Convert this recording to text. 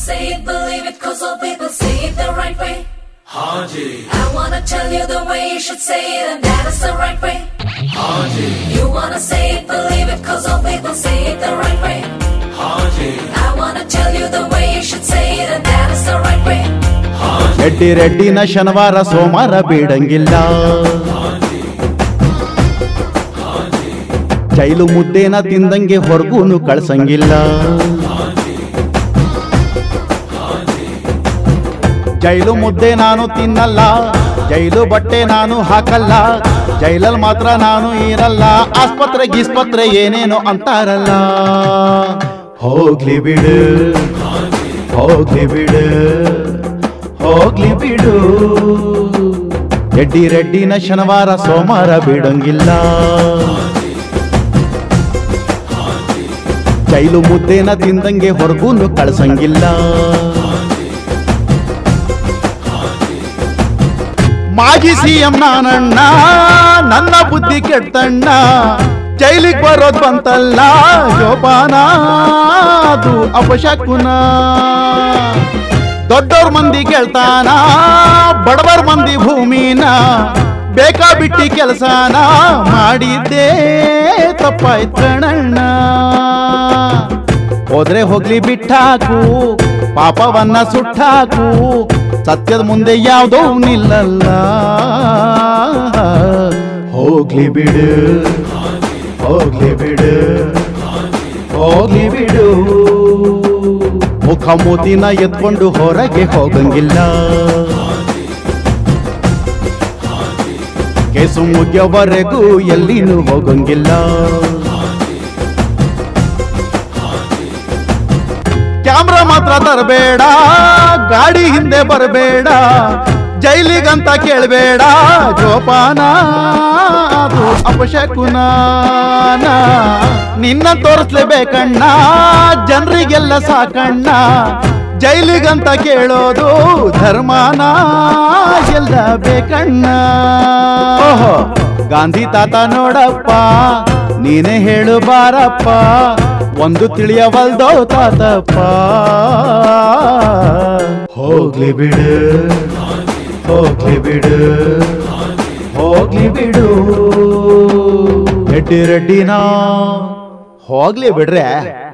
say it, believe it, cause all people say it the right way. Haji, I wanna tell you the way you should say it, and that is the right way. Haji, You wanna say it, believe it, cause all people say it the right way. Haji, I wanna tell you the way you should say it, and that is the right way. Haji, Reddy ರೆಡ್ಡಿನ ಶನಿವಾರ ಸೋಮವಾರ ಬೀಡಂಗಿಲ್ಲ ಜೈಲು ಮುದ್ದೇನ ತಿಂದಂಗೆ ಹೊರಗೂನು ಕಳ್ಸಂಗಿಲ್ಲ ಜೈಲು ಮುದ್ದೆ ನಾನು ತಿನ್ನಲ್ಲ ಜೈಲು ಬಟ್ಟೆ ನಾನು ಹಾಕಲ್ಲ ಜೈಲಲ್ಲಿ ಮಾತ್ರ ನಾನು ಇರಲ್ಲ ಆಸ್ಪತ್ರೆ ಗೀಸ್ಪತ್ರೆ ಏನೇನೋ ಅಂತಾರಲ್ಲ ಹೋಗ್ಲಿ ಬಿಡು ಹೋಗ್ಲಿ ಬಿಡು ಹೋಗ್ಲಿ ಬಿಡು ರೆಡ್ಡಿ ರೆಡ್ಡಿನ ಶನಿವಾರ ಸೋಮವಾರ ಬಿಡಂಗಿಲ್ಲ ಜೈಲು ಮುದ್ದೇನ ತಿಂದಂಗೆ ಹೊರಗೂನು ಕಳ್ಸಂಗಿಲ್ಲ ಮಾಜಿ ಸಿಎಂ ನಾನಣ್ಣ ನನ್ನ ಬುದ್ಧಿ ಕೆಟ್ಟಣ್ಣ ಜೈಲಿಗೆ ಬರೋದ್ ಬಂತಲ್ಲ ಜೋಪಾನ ಅದು ಅಪಶಕುನ ದೊಡ್ಡೋರ್ ಮಂದಿ ಕೇಳ್ತಾನ ಬಡವರ್ ಮಂದಿ ಭೂಮಿನ ಬೇಕಾ ಬಿಟ್ಟಿ ಕೆಲಸನ ಮಾಡಿದ್ದೇ ತಪ್ಪಾಯ್ತು ಕಣಣ್ಣ ಹೋದ್ರೆ ಹೋಗ್ಲಿ ಬಿಟ್ಟಾಕು ಪಾಪವನ್ನ ಸುಟ್ಟಾಕು ಸತ್ಯದ ಮುಂದೆ ಯಾವುದೋ ನಿಲ್ಲಲ್ಲ ಹೋಗ್ಲಿ ಬಿಡು ಹೋಗ್ಲಿ ಬಿಡು ಹೋಗ್ಲಿ ಬಿಡು ಮುಖ ಮೂತಿನ ಎತ್ಕೊಂಡು ಹೊರಗೆ ಹೋಗಂಗಿಲ್ಲ ಕೇಸು ಮುಗಿಯವರೆಗೂ ಎಲ್ಲಿನೂ ಹೋಗಂಗಿಲ್ಲ ಕ್ಯಾಮ್ರಾ ಮಾತ್ರ ತರಬೇಡ ಗಾಡಿ ಹಿಂದೆ ಬರಬೇಡ ಜೈಲಿಗಂತ ಕೇಳಬೇಡ ಜೋಪಾನ ಅದು ಅಪಶಕುನ ನಿನ್ನ ತೋರಿಸ್ಲೇಬೇಕಣ್ಣ ಜನರಿಗೆಲ್ಲ ಸಾಕಣ್ಣ ಜೈಲಿಗಂತ ಕೇಳೋದು ಧರ್ಮಾನ ಎಲ್ಲ ಬೇಕಣ್ಣ ಓಹೋ ಗಾಂಧಿ ತಾತ ನೋಡಪ್ಪ ನೀನೇ ಹೇಳು ಬಾರಪ್ಪ ಒಂದು ತಿಳಿಯವಲ್ದೋ ತಾತಪ್ಪ ಹೋಗ್ಲಿ ಬಿಡು ಹೋಗ್ಲಿ ಬಿಡು ಹೋಗ್ಲಿ ಬಿಡು ರೆಡ್ಡಿ ರೆಡ್ಡಿನ ಹೋಗ್ಲಿ ಬಿಡ್ರೆ